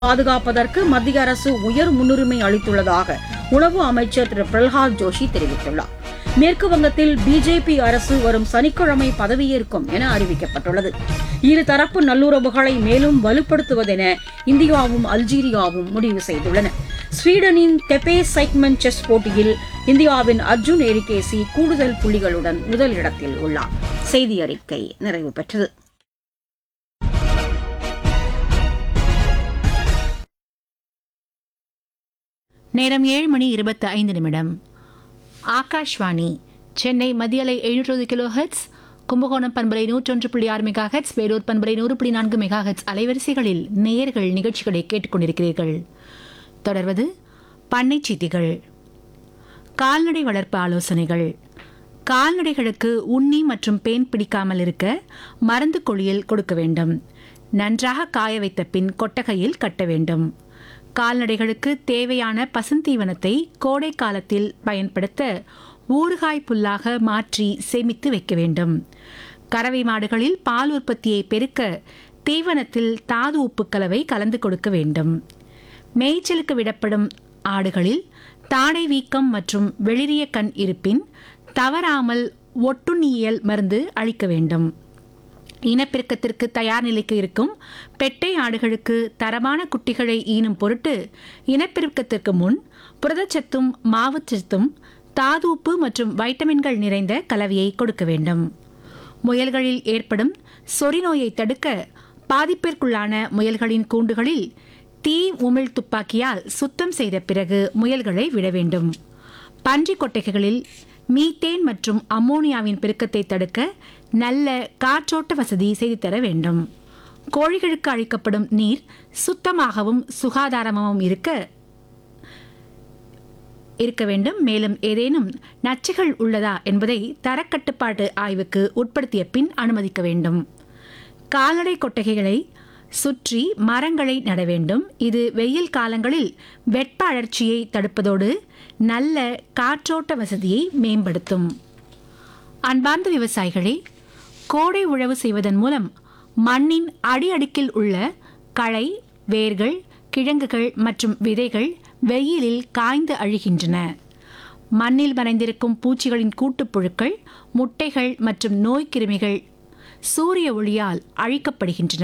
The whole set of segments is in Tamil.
பாதுகாப்பதற்கு மத்திய அரசு உயர் முன்னுரிமை அளித்துள்ளதாக உணவு அமைச்சர் திரு பிரல்ஹாத் ஜோஷி தெரிவித்துள்ளார் மேற்கு வங்கத்தில் பிஜேபி அரசு வரும் சனிக்கிழமை பதவியேற்கும் என அறிவிக்கப்பட்டுள்ளது இருதரப்பு நல்லுறவுகளை மேலும் வலுப்படுத்துவதென இந்தியாவும் அல்ஜீரியாவும் முடிவு செய்துள்ளன ஸ்வீடனின் தெபே சைக்மன் செஸ் போட்டியில் இந்தியாவின் அர்ஜுன் எரிகேசி கூடுதல் புள்ளிகளுடன் முதலிடத்தில் உள்ளார் செய்தி அறிக்கை நிறைவு பெற்றது நேரம் ஏழு மணி இருபத்தி ஐந்து நிமிடம் ஆகாஷ்வாணி சென்னை மத்தியலை எழுநூற்று கிலோ ஹெட்ஸ் கும்பகோணம் பண்பலை நூற்றொன்று புள்ளி ஆறு மெகா ஹெட்ஸ் வேலூர் பண்பலை நூறு புள்ளி நான்கு மெகா ஹெட்ஸ் அலைவரிசைகளில் நேயர்கள் நிகழ்ச்சிகளை கேட்டுக்கொண்டிருக்கிறீர்கள் தொடர்வது பண்ணை செய்திகள் கால்நடை வளர்ப்பு ஆலோசனைகள் கால்நடைகளுக்கு உண்ணி மற்றும் பேன் பிடிக்காமல் இருக்க மருந்து கொழியில் கொடுக்க வேண்டும் நன்றாக காய வைத்த பின் கொட்டகையில் கட்ட வேண்டும் கால்நடைகளுக்கு தேவையான பசுந்தீவனத்தை கோடை காலத்தில் பயன்படுத்த ஊறுகாய் புல்லாக மாற்றி சேமித்து வைக்க வேண்டும் கறவை மாடுகளில் பால் உற்பத்தியை பெருக்க தீவனத்தில் தாது உப்பு கலவை கலந்து கொடுக்க வேண்டும் மேய்ச்சலுக்கு விடப்படும் ஆடுகளில் தாடை வீக்கம் மற்றும் வெளிரிய கண் இருப்பின் தவறாமல் ஒட்டுண்ணியல் மருந்து அளிக்க வேண்டும் இனப்பெருக்கத்திற்கு தயார் நிலைக்கு இருக்கும் பெட்டை ஆடுகளுக்கு தரமான குட்டிகளை ஈனும் பொருட்டு இனப்பெருக்கத்திற்கு முன் புரதச்சத்தும் மாவுச்சத்தும் தாதூப்பு மற்றும் வைட்டமின்கள் நிறைந்த கலவையை கொடுக்க வேண்டும் முயல்களில் ஏற்படும் சொறி நோயை தடுக்க பாதிப்பிற்குள்ளான முயல்களின் கூண்டுகளில் தீ உமிழ் துப்பாக்கியால் சுத்தம் செய்த பிறகு முயல்களை விட வேண்டும் பன்றி கொட்டைகளில் மீத்தேன் மற்றும் அம்மோனியாவின் பெருக்கத்தை தடுக்க நல்ல காற்றோட்ட வசதி செய்து தர வேண்டும் கோழிகளுக்கு அளிக்கப்படும் நீர் சுத்தமாகவும் சுகாதாரமாகவும் இருக்க இருக்க வேண்டும் மேலும் ஏதேனும் நச்சுகள் உள்ளதா என்பதை தரக்கட்டுப்பாட்டு ஆய்வுக்கு உட்படுத்திய பின் அனுமதிக்க வேண்டும் கால்நடை கொட்டகைகளை சுற்றி மரங்களை நட வேண்டும் இது வெயில் காலங்களில் வெப்ப அழற்சியை தடுப்பதோடு நல்ல காற்றோட்ட வசதியை மேம்படுத்தும் அன்பார்ந்த விவசாயிகளே கோடை உழவு செய்வதன் மூலம் மண்ணின் அடி அடுக்கில் உள்ள களை வேர்கள் கிழங்குகள் மற்றும் விதைகள் வெயிலில் காய்ந்து அழிகின்றன மண்ணில் மறைந்திருக்கும் பூச்சிகளின் கூட்டுப்புழுக்கள் முட்டைகள் மற்றும் நோய்க்கிருமிகள் சூரிய ஒளியால் அழிக்கப்படுகின்றன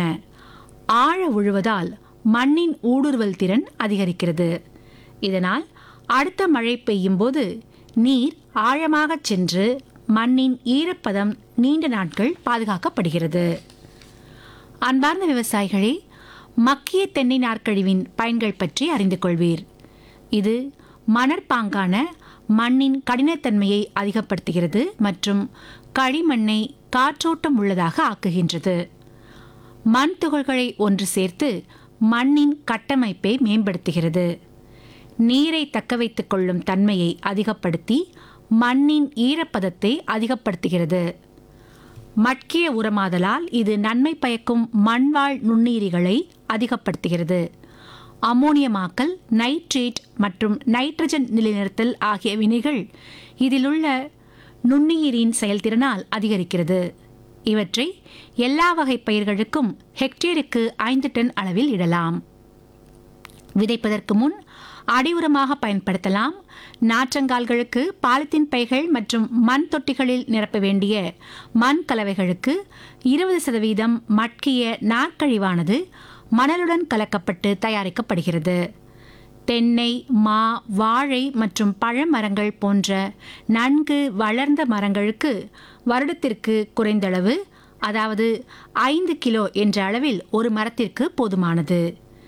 ஆழ உழுவதால் மண்ணின் ஊடுருவல் திறன் அதிகரிக்கிறது இதனால் அடுத்த மழை பெய்யும் போது நீர் ஆழமாகச் சென்று மண்ணின் ஈரப்பதம் நீண்ட நாட்கள் பாதுகாக்கப்படுகிறது அன்பார்ந்த விவசாயிகளே மக்கிய தென்னை நார்க்கழிவின் பயன்கள் பற்றி அறிந்து கொள்வீர் இது மணற்பாங்கான மண்ணின் கடினத்தன்மையை அதிகப்படுத்துகிறது மற்றும் களிமண்ணை காற்றோட்டம் உள்ளதாக ஆக்குகின்றது மண் துகள்களை ஒன்று சேர்த்து மண்ணின் கட்டமைப்பை மேம்படுத்துகிறது நீரை தக்க வைத்துக் கொள்ளும் தன்மையை அதிகப்படுத்தி மண்ணின் ஈரப்பதத்தை அதிகப்படுத்துகிறது மட்கிய உரமாதலால் இது நன்மை பயக்கும் மண்வாழ் நுண்ணுயிரிகளை அதிகப்படுத்துகிறது அமோனியமாக்கல் நைட்ரேட் மற்றும் நைட்ரஜன் நிலைநிறுத்தல் ஆகிய வினைகள் இதிலுள்ள நுண்ணுயிரின் செயல்திறனால் அதிகரிக்கிறது இவற்றை எல்லா வகை பயிர்களுக்கும் ஹெக்டேருக்கு ஐந்து டன் அளவில் இடலாம் விதைப்பதற்கு முன் அடி உரமாக பயன்படுத்தலாம் நாற்றங்கால்களுக்கு பாலித்தீன் பைகள் மற்றும் மண் தொட்டிகளில் நிரப்ப வேண்டிய மண் கலவைகளுக்கு இருபது சதவீதம் மட்கிய நாற்கழிவானது மணலுடன் கலக்கப்பட்டு தயாரிக்கப்படுகிறது தென்னை மா வாழை மற்றும் பழமரங்கள் போன்ற நன்கு வளர்ந்த மரங்களுக்கு வருடத்திற்கு குறைந்தளவு அதாவது ஐந்து கிலோ என்ற அளவில் ஒரு மரத்திற்கு போதுமானது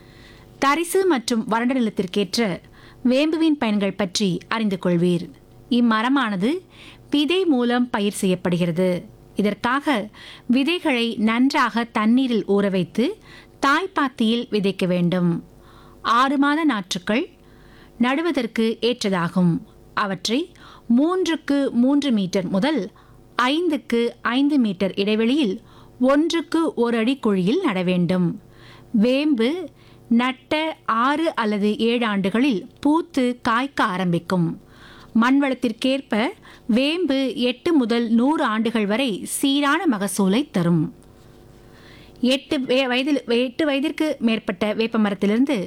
தரிசு மற்றும் வறண்ட நிலத்திற்கேற்ற வேம்புவின் பயன்கள் பற்றி அறிந்து கொள்வீர் இம்மரமானது விதை மூலம் பயிர் செய்யப்படுகிறது இதற்காக விதைகளை நன்றாக தண்ணீரில் ஊற வைத்து தாய்ப்பாத்தியில் விதைக்க வேண்டும் ஆறு மாத நாற்றுக்கள் நடுவதற்கு ஏற்றதாகும் அவற்றை மூன்றுக்கு மூன்று மீட்டர் முதல் ஐந்துக்கு ஐந்து மீட்டர் இடைவெளியில் ஒன்றுக்கு ஒரு அடி குழியில் நட வேண்டும் வேம்பு நட்ட ஆறு அல்லது ஏழு ஆண்டுகளில் பூத்து காய்க்க ஆரம்பிக்கும் மண்வளத்திற்கேற்ப வேம்பு எட்டு முதல் நூறு ஆண்டுகள் வரை சீரான மகசூலை தரும் எட்டு வே- வயதில் எட்டு வயதிற்கு மேற்பட்ட வேப்ப மரத்திலிருந்து